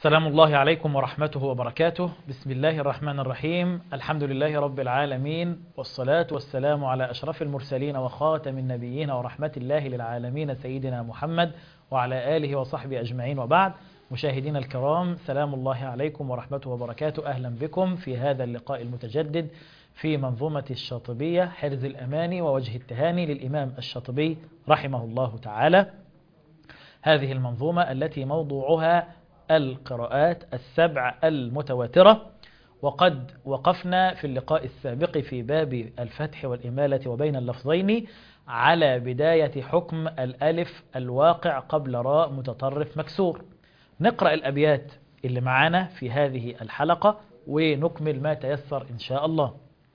سلام الله عليكم ورحمته وبركاته بسم الله الرحمن الرحيم الحمد لله رب العالمين والصلاة والسلام على أشرف المرسلين وخاتم النبيين ورحمة الله للعالمين سيدنا محمد وعلى آله وصحبه أجمعين وبعد مشاهدينا الكرام سلام الله عليكم ورحمته وبركاته أهلا بكم في هذا اللقاء المتجدد في منظومة الشاطبية حرز الأماني ووجه التهاني للإمام الشاطبي رحمه الله تعالى هذه المنظومة التي موضوعها القراءات السبع المتواترة وقد وقفنا في اللقاء السابق في باب الفتح والإمالة وبين اللفظين على بداية حكم الألف الواقع قبل راء متطرف مكسور نقرأ الأبيات اللي معانا في هذه الحلقة ونكمل ما تيسر إن شاء الله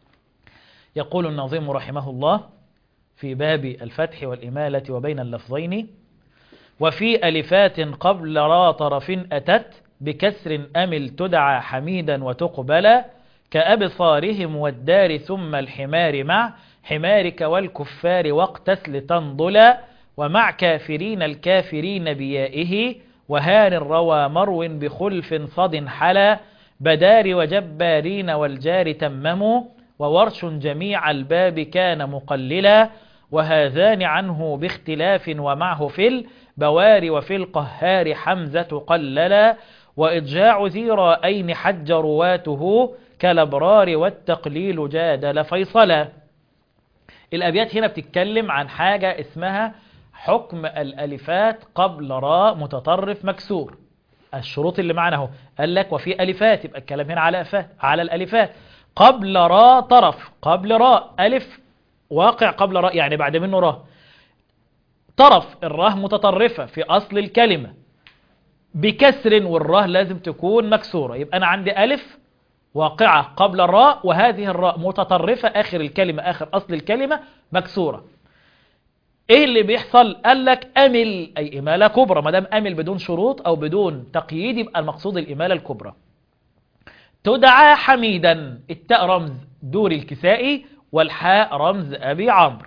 يقول النظيم رحمه الله في باب الفتح والإمالة وبين اللفظين وفي ألفات قبل را طرف أتت بكسر أمل تدعى حميدا وتقبلا كأبصارهم والدار ثم الحمار مع حمارك والكفار واقتس لتنضلا ومع كافرين الكافرين بيائه وهان روى مرو بخلف صد حلا بدار وجبارين والجار تمموا وورش جميع الباب كان مقللا وهذان عنه باختلاف ومعه في البوار وفي القهار حمزة قللا وإضجاع ذي رائين حج رواته كالابرار والتقليل جادل فيصلا الأبيات هنا بتتكلم عن حاجة اسمها حكم الألفات قبل راء متطرف مكسور الشروط اللي معنا اهو قال لك وفي ألفات يبقى الكلام هنا على أفات على الألفات قبل راء طرف قبل راء ألف واقع قبل راء يعني بعد منه راء طرف الراه متطرفة في أصل الكلمة بكسر والراه لازم تكون مكسورة يبقى أنا عندي ألف واقعة قبل الراء وهذه الراء متطرفة آخر الكلمة آخر أصل الكلمة مكسورة إيه اللي بيحصل قال لك أمل أي إمالة كبرى ما دام أمل بدون شروط أو بدون تقييد يبقى المقصود الإمالة الكبرى تدعى حميدا التاء رمز دور الكسائي والحاء رمز أبي عمرو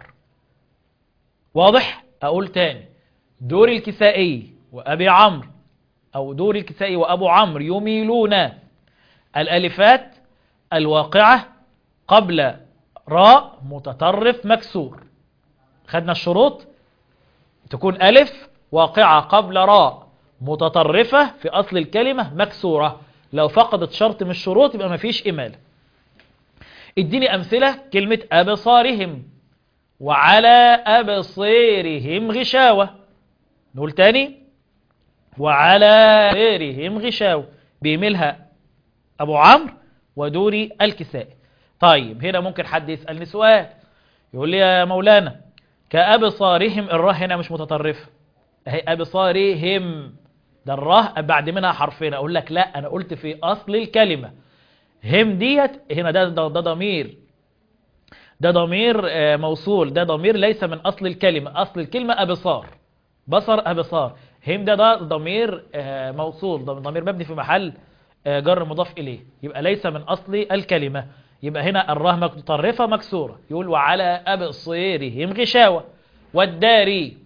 واضح أقول تاني دور الكسائي وأبي عمرو أو دور الكسائي وأبو عمرو يميلون الألفات الواقعة قبل راء متطرف مكسور خدنا الشروط تكون ألف واقعة قبل راء متطرفة في أصل الكلمة مكسورة لو فقدت شرط من الشروط يبقى مفيش إمالة اديني أمثلة كلمة أبصارهم وعلى أبصيرهم غشاوة نقول تاني وعلى أبصيرهم غشاوة بيميلها أبو عمرو ودوري الكسائي طيب هنا ممكن حد يسألني سؤال يقول لي يا مولانا كأبصارهم الراء هنا مش متطرفة اهي أبصارهم ده الراء بعد منها حرفين أقول لك لا أنا قلت في أصل الكلمة هم ديت هنا ده ده, ده ضمير ده ضمير موصول ده ضمير ليس من أصل الكلمة أصل الكلمة أبصار بصر أبصار هم ده ده ضمير موصول ضمير مبني في محل جر مضاف إليه يبقى ليس من أصل الكلمة يبقى هنا الراه متطرفة مكسورة يقول وعلى أبصيرهم غشاوة والداري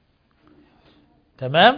تمام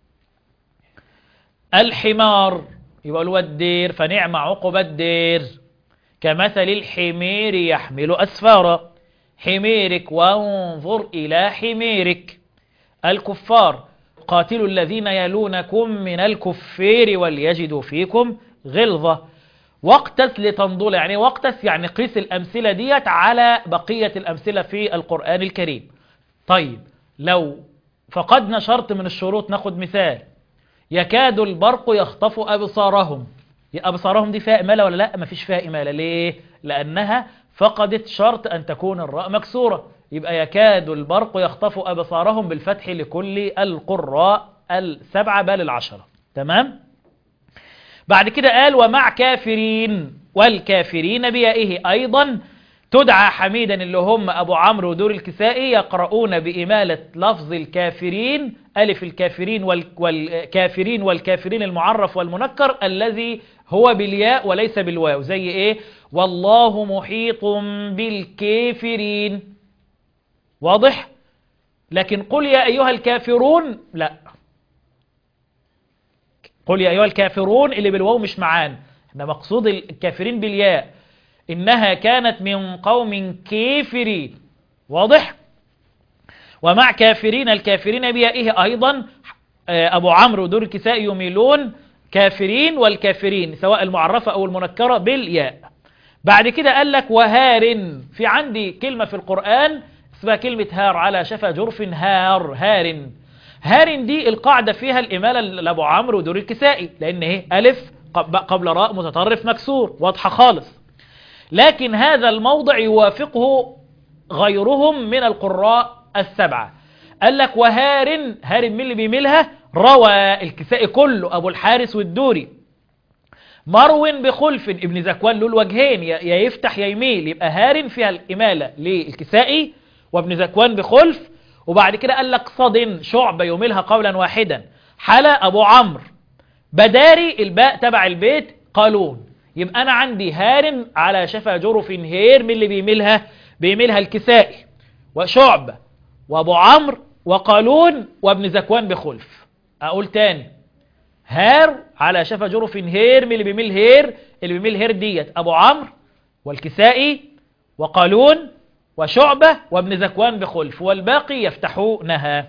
الحمار يبقى والدير فنعم عقب الدير كمثل الحمير يحمل أسفارا حميرك وانظر إلى حميرك الكفار قاتلوا الذين يلونكم من الكفير وليجدوا فيكم غلظة واقتس لتنضل يعني واقتس يعني قيس الأمثلة ديت على بقية الأمثلة في القرآن الكريم طيب لو فقدنا شرط من الشروط ناخد مثال يكاد البرق يخطف أبصارهم أبصارهم دي فيها إمالة ولا لا مفيش فيها إمالة ليه لأنها فقدت شرط أن تكون الراء مكسورة يبقى يكاد البرق يخطف أبصارهم بالفتح لكل القراء السبعة بل العشرة تمام بعد كده قال ومع كافرين والكافرين بيائه أيضا تدعى حميدا اللي هم أبو عمرو ودور الكسائي يقرؤون بإمالة لفظ الكافرين ألف الكافرين والكافرين والكافرين المعرف والمنكر الذي هو بالياء وليس بالواو زي إيه والله محيط بالكافرين واضح لكن قل يا أيها الكافرون لا قل يا أيها الكافرون اللي بالواو مش معانا احنا مقصود الكافرين بالياء إنها كانت من قوم كافرين واضح ومع كافرين الكافرين بيائه أيضا أبو عمرو دور الكساء يميلون كافرين والكافرين سواء المعرفة أو المنكرة بالياء بعد كده قال لك وهار في عندي كلمة في القرآن اسمها كلمة هار على شفا جرف هار هار هار دي القاعدة فيها الإمالة لأبو عمرو ودور الكسائي لأن ايه ألف قبل راء متطرف مكسور واضحة خالص لكن هذا الموضع يوافقه غيرهم من القراء السبعة قال لك وهار هار من اللي بيميلها روى الكسائي كله أبو الحارس والدوري مروي بخلف ابن زكوان له الوجهين يا يفتح يا يميل يبقى هار فيها الإمالة للكسائي وابن زكوان بخلف وبعد كده قال لك صد شعبة يميلها قولا واحدا حلا أبو عمرو بداري الباء تبع البيت قالون يبقى أنا عندي هار على شفا جرف هير من اللي بيميلها بيميلها الكسائي وشعبة وأبو عمرو وقالون وابن زكوان بخلف أقول تاني هار على شفا جرف هير من اللي بيميل هير اللي بيميل هير ديت أبو عمرو والكسائي وقالون وشعبة وابن زكوان بخلف والباقي يفتحونها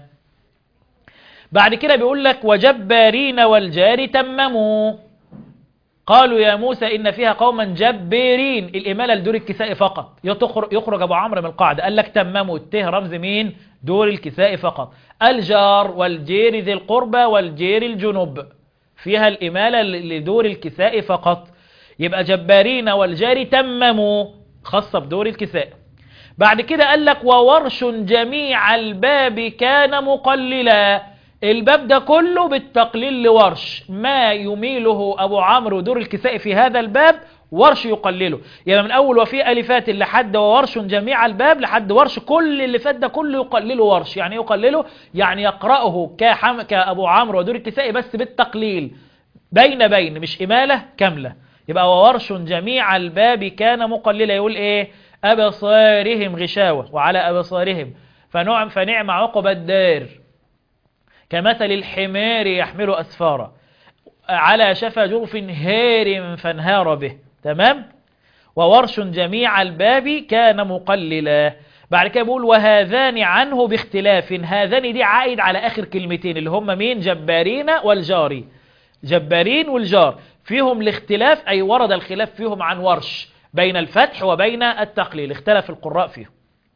بعد كده بيقول لك وجبارين والجار تمموا قالوا يا موسى إن فيها قوما جبارين الإمالة لدور الكساء فقط يخرج أبو عمرو من القاعدة قال لك تمموا الته رمز مين دور الكساء فقط الجار والجير ذي القربى والجير الجنوب فيها الإمالة لدور الكساء فقط يبقى جبارين والجار تمموا خاصة بدور الكساء بعد كده قال لك وورش جميع الباب كان مقللا الباب ده كله بالتقليل لورش ما يميله أبو عمرو دور الكساء في هذا الباب ورش يقلله يعني من أول وفي ألفات لحد وورش جميع الباب لحد ورش كل اللي فات ده كله يقلله ورش يعني يقلله يعني يقرأه كحم كأبو عمرو ودور الكساء بس بالتقليل بين بين مش إمالة كاملة يبقى وورش جميع الباب كان مقللا يقول إيه أبصارهم غشاوة وعلى أبصارهم فنعم فنعم عقب الدار كمثل الحمار يحمل أسفارا على شفا جرف هير فانهار به تمام وورش جميع الباب كان مقللا بعد كده بيقول وهذان عنه باختلاف هذان دي عائد على آخر كلمتين اللي هم مين جبارين والجاري جبارين والجار فيهم الاختلاف أي ورد الخلاف فيهم عن ورش بين الفتح وبين التقليل اختلف القراء فيه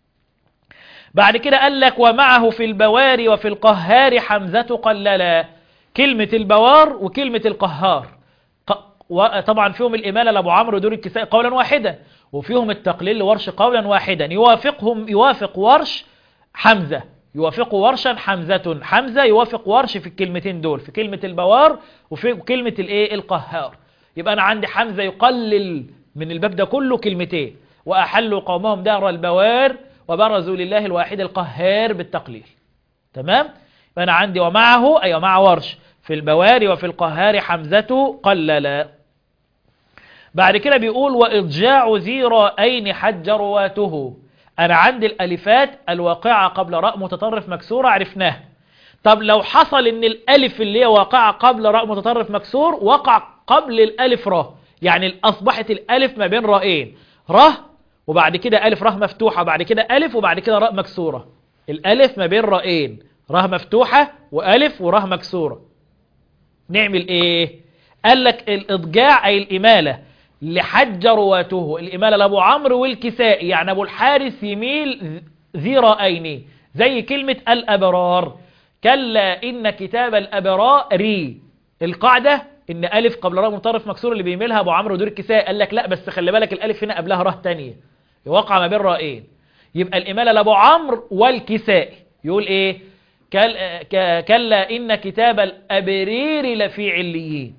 بعد كده قال لك ومعه في البوار وفي القهار حمزة قللا كلمة البوار وكلمة القهار طبعا فيهم الإمالة لأبو عمرو دور الكساء قولا واحدا وفيهم التقليل لورش قولا واحدا يوافقهم يوافق ورش حمزة يوافق ورشا حمزة حمزة يوافق ورش في الكلمتين دول في كلمة البوار وفي كلمة الايه القهار يبقى أنا عندي حمزة يقلل من الباب ده كله كلمتين وأحلوا قومهم دار البوار وبرزوا لله الواحد القهار بالتقليل تمام فأنا عندي ومعه أي ومع ورش في البوار وفي القهار حمزة قللا بعد كده بيقول وإضجاع ذي رأين حج رواته أنا عندي الألفات الواقعة قبل راء متطرف مكسورة عرفناها طب لو حصل ان الألف اللي هي واقعة قبل راء متطرف مكسور وقع قبل الألف را يعني أصبحت الألف ما بين رائين ره وبعد كده ألف ره مفتوحة وبعد كده ألف وبعد كده راء مكسورة الألف ما بين رائين ره مفتوحة وألف وره مكسورة نعمل إيه قال لك الإضجاع أي الإمالة لحج رواته الإمالة لأبو عمرو والكسائي يعني أبو الحارث يميل ذي رأيني زي كلمة الأبرار كلا إن كتاب الأبرار القاعدة إن ألف قبل راء مطرف مكسور اللي بيميلها أبو عمرو ودور الكسائي قال لك لا بس خلي بالك الألف هنا قبلها راه تانية يوقع ما بين رائين يبقى الإمالة لأبو عمرو والكسائي يقول إيه كل... كلا إن كتاب الأبرير لفي عليين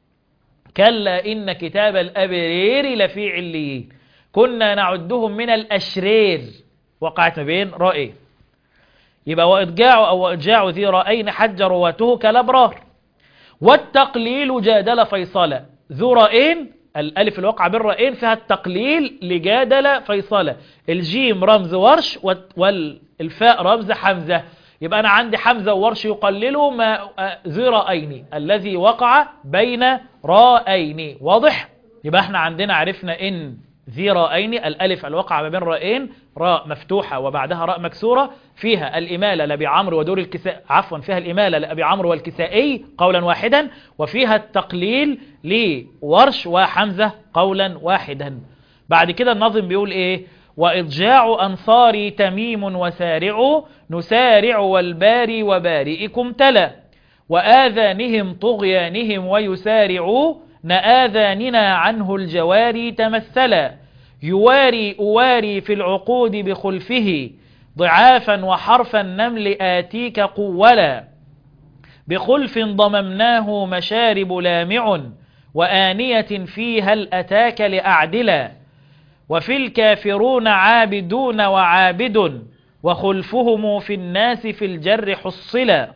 كلا إن كتاب الأبرير لفي عليين كنا نعدهم من الأشرير وقعت ما بين رائين يبقى وإضجاع أو إضجاع ذي رأين حج رواته كالأبرار والتقليل جادل فيصلا ذو رأين الألف الواقع بين رأين فيها التقليل لجادل فيصلا الجيم رمز ورش والفاء رمز حمزة يبقى أنا عندي حمزة وورش يقلله ما ذي رأيني الذي وقع بين رأيني واضح؟ يبقى احنا عندنا عرفنا إن ذي رأيني الألف الوقع ما بين رأين راء مفتوحة وبعدها راء مكسورة فيها الإمالة لأبي عمرو ودور الكساء عفوا فيها الإمالة لأبي عمرو والكسائي قولا واحدا وفيها التقليل لورش وحمزة قولا واحدا بعد كده النظم بيقول إيه وإضجاع أنصاري تميم وسارع نسارع والباري وبارئكم تلا وآذانهم طغيانهم ويسارع نآذاننا عنه الجواري تمثلا يواري أواري في العقود بخلفه ضعافا وحرف النمل آتيك قولا بخلف ضممناه مشارب لامع وآنية فيها الأتاك لأعدلا وفي الكافرون عابدون وعابد وخلفهم في الناس في الجر حصلا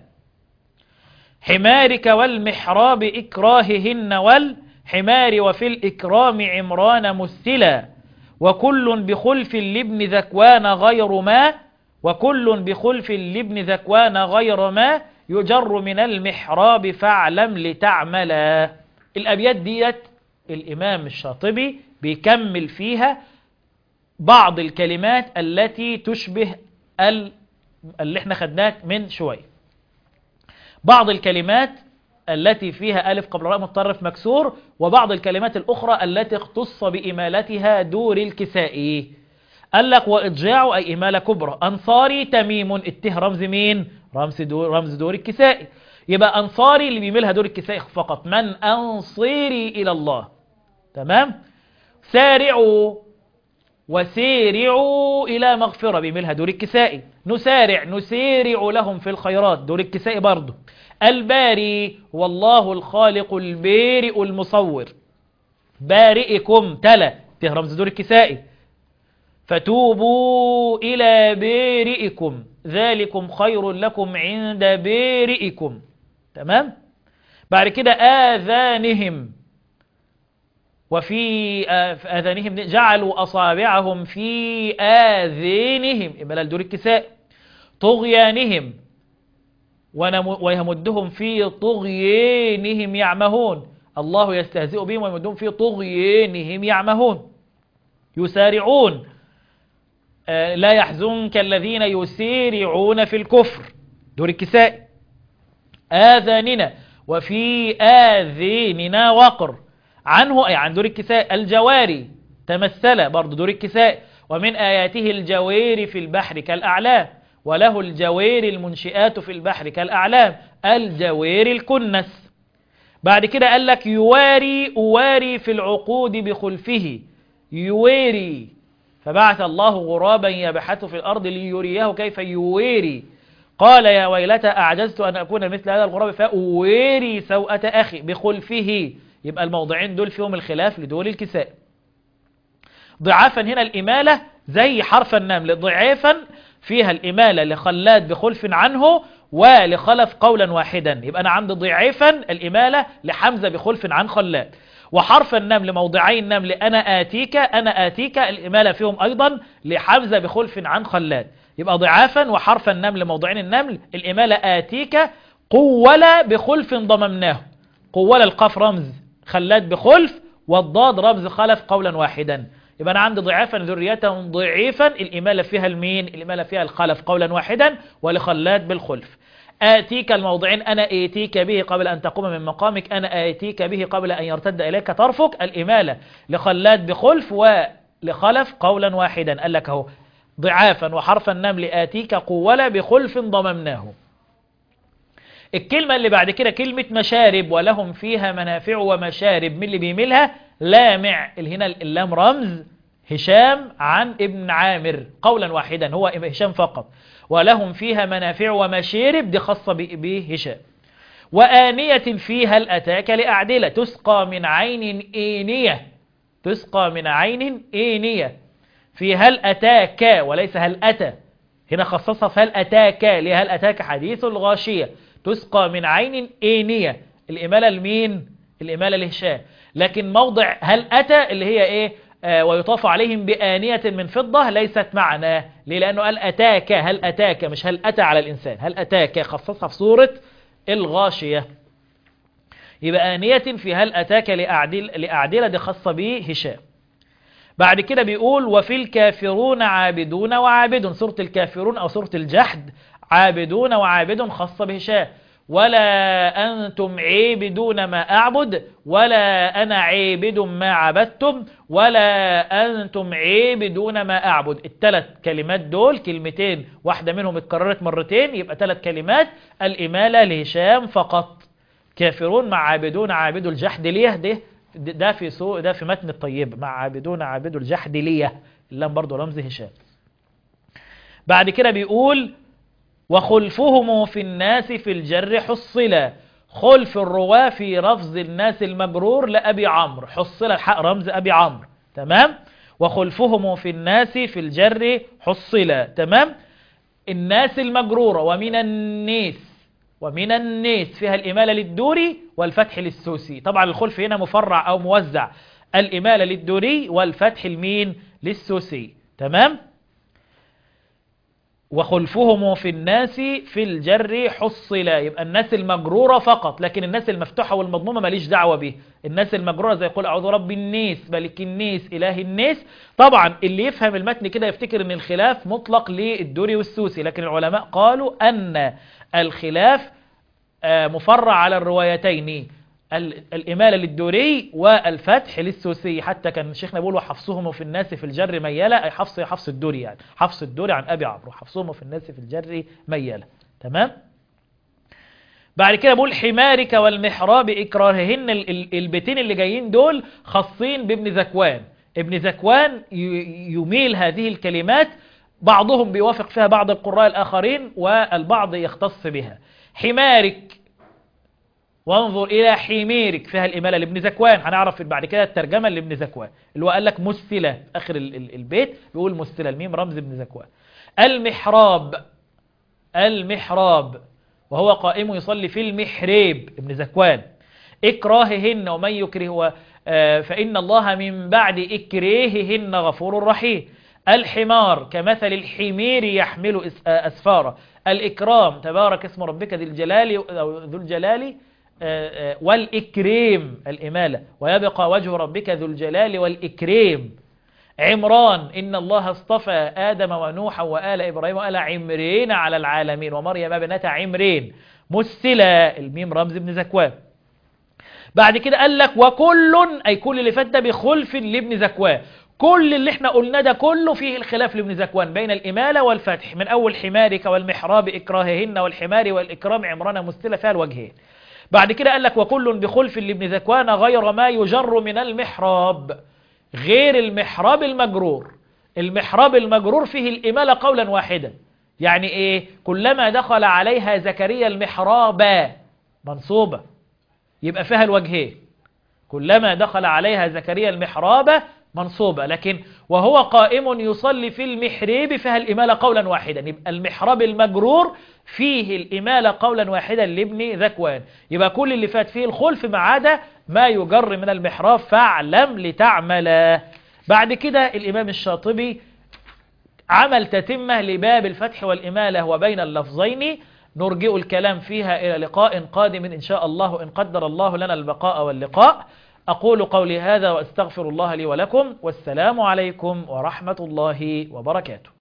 حمارك والمحراب إكراههن والحمار وفي الإكرام عمران مثلا وكل بخلف لابن ذكوان غير ما وكل بخلف لابن ذكوان غير ما يجر من المحراب فاعلم لتعملا الأبيات ديت الإمام الشاطبي بيكمل فيها بعض الكلمات التي تشبه اللي احنا خدناه من شويه بعض الكلمات التي فيها ألف قبل راء متطرف مكسور وبعض الكلمات الأخرى التي اختص بإمالتها دور الكسائي قال لك وإضجاع أي إمالة كبرى أنصاري تميم اتيه رمز مين رمز دور, رمز دور الكسائي يبقى أنصاري اللي بيميلها دور الكسائي فقط من أنصيري إلى الله تمام سارعوا وسيرعوا إلى مغفرة بيميلها دور الكسائي نسارع نسيرع لهم في الخيرات دور الكسائي برضه الباري والله الخالق البارئ المصور بارئكم تلا تهرمز دور الكسائي فتوبوا إلى بارئكم ذلكم خير لكم عند بارئكم تمام بعد كده آذانهم وفي آذانهم جعلوا أصابعهم في آذانهم إملال دور الكساء طغيانهم ويمدهم في طغيانهم يعمهون الله يستهزئ بهم ويمدهم في طغيانهم يعمهون يسارعون لا يحزنك الذين يسارعون في الكفر دور الكساء آذاننا وفي آذاننا وقر عنه أي عن دور الكساء الجواري تمثل برضو دور الكساء ومن آياته الجوير في البحر كالأعلام وله الجوير المنشئات في البحر كالأعلام الجوير الكنس بعد كده قال لك يواري أواري في العقود بخلفه يواري فبعث الله غرابا يبحث في الأرض ليريه كيف يواري قال يا ويلتى أعجزت أن أكون مثل هذا الغراب فأواري سوءة أخي بخلفه يبقى الموضعين دول فيهم الخلاف لدول الكساء ضعافا هنا الإمالة زي حرف النمل ضعافا فيها الإمالة لخلاد بخلف عنه ولخلف قولا واحدا يبقى أنا عندي ضعيفا الإمالة لحمزة بخلف عن خلاد وحرف النمل موضعي النمل أنا آتيك أنا آتيك الإمالة فيهم أيضا لحمزة بخلف عن خلاد يبقى ضعافا وحرف النمل موضعين النمل الإمالة آتيك قول بخلف ضممناه قول القاف رمز خلاد بخلف والضاد رمز خلف قولا واحدا يبقى أنا عندي ضعافا ذريتهم ضعيفا الإمالة فيها المين الإمالة فيها الخلف قولا واحدا ولخلاد بالخلف آتيك الموضعين أنا آتيك به قبل أن تقوم من مقامك أنا آتيك به قبل أن يرتد إليك طرفك الإمالة لخلاد بخلف ولخلف قولا واحدا قال لك اهو ضعافا وحرف النمل آتيك قولة بخلف ضممناه الكلمة اللي بعد كده كلمة مشارب ولهم فيها منافع ومشارب من اللي بيميلها لامع هنا اللام رمز هشام عن ابن عامر قولا واحدا هو هشام فقط ولهم فيها منافع ومشارب دي خاصة بهشام وآنية فيها الأتاك لأعدلة تسقى من عين إينية تسقى من عين إينية في هل أتاك وليس هل أتى هنا خصصها في هل أتاك لهل أتاك حديث الغاشية تسقى من عين إينية الإمالة لمين الإمالة لهشام لكن موضع هل أتى اللي هي إيه آه، ويطاف عليهم بآنية من فضة ليست معناه ليه لأنه قال أتاك هل أتاك مش هل أتى على الإنسان هل أتاك خصصها في صورة الغاشية يبقى آنية في هل أتاك لأعدل لأعدلة دي خاصة به هشام بعد كده بيقول وفي الكافرون عابدون وعابد سورة الكافرون أو سورة الجحد عابدون وعابد خاصة بهشام ولا أنتم عابدون ما أعبد ولا أنا عابد ما عبدتم ولا أنتم عابدون ما أعبد الثلاث كلمات دول كلمتين واحدة منهم اتكررت مرتين يبقى ثلاث كلمات الإمالة لهشام فقط كافرون مع عابدون عابد الجحد ليه ده ده في سوء ده في متن الطيب مع عابدون عابد الجحد ليه اللام برضه رمز هشام بعد كده بيقول وخلفهم في الناس في الجر حصلا خلف الرواة في رفظ الناس المجرور لأبي عمرو حصل الحق رمز أبي عمرو تمام وخلفهم في الناس في الجر حصلا تمام الناس المجرورة ومن الناس ومن الناس فيها الإمالة للدوري والفتح للسوسي طبعا الخلف هنا مفرع أو موزع الإمالة للدوري والفتح المين للسوسي تمام وخلفهم في الناس في الجر حصلا يبقى الناس المجرورة فقط لكن الناس المفتوحة والمضمومة ماليش دعوة به الناس المجرورة زي يقول أعوذ رب الناس ملك الناس إله الناس طبعا اللي يفهم المتن كده يفتكر ان الخلاف مطلق للدوري والسوسي لكن العلماء قالوا أن الخلاف آه، مفرع على الروايتين ال- الإمالة للدوري والفتح للسوسي حتى كان شيخنا بيقول وحفصهم في الناس في الجر ميالة أي حفص حفص الدوري يعني حفص الدوري عن أبي عمرو حفصهم في الناس في الجر ميالة تمام بعد كده بقول حمارك والمحراب إكراههن ال- ال- البيتين اللي جايين دول خاصين بابن ذكوان ابن ذكوان ي- يميل هذه الكلمات بعضهم بيوافق فيها بعض القراء الآخرين والبعض يختص بها حمارك وانظر إلى حميرك فيها الإمالة لابن زكوان هنعرف بعد كده الترجمة لابن زكوان اللي هو قال لك مستلة آخر ال- ال- البيت بيقول مستلة الميم رمز ابن زكوان المحراب المحراب وهو قائم يصلي في المحراب ابن زكوان إكراههن ومن يكره آه، فإن الله من بعد إكراههن غفور رحيم الحمار كمثل الحمير يحمل أس- آه، أسفارا الإكرام تبارك اسم ربك ذي الجلال أو ذو الجلال آه، آه، والإكريم الإمالة ويبقى وجه ربك ذو الجلال والإكريم عمران إن الله اصطفى آدم ونوحا وآل إبراهيم وآل عمرين على العالمين ومريم بنت عمرين مسلة الميم رمز ابن زكوان بعد كده قال لك وكل أي كل اللي فات ده بخلف لابن زكوان كل اللي احنا قلنا ده كله فيه الخلاف لابن زكوان بين الإمالة والفتح من أول حمارك والمحراب إكراههن والحمار والإكرام عمران مستلة فيها الوجهين بعد كده قال لك وكل بخلف لابن زكوان غير ما يجر من المحراب غير المحراب المجرور المحراب المجرور فيه الإمالة قولا واحدا يعني إيه كلما دخل عليها زكريا المحراب منصوبة يبقى فيها الوجهين كلما دخل عليها زكريا المحراب منصوبة لكن وهو قائم يصلي في المحراب فيها الإمالة قولا واحدا يبقى المحراب المجرور فيه الإمالة قولا واحدا لابن ذكوان يبقى كل اللي فات فيه الخلف ما عدا ما يجر من المحراب فاعلم لتعمل بعد كده الإمام الشاطبي عمل تتمة لباب الفتح والإمالة وبين اللفظين نرجئ الكلام فيها إلى لقاء قادم إن شاء الله إن قدر الله لنا البقاء واللقاء أقول قولي هذا وأستغفر الله لي ولكم والسلام عليكم ورحمة الله وبركاته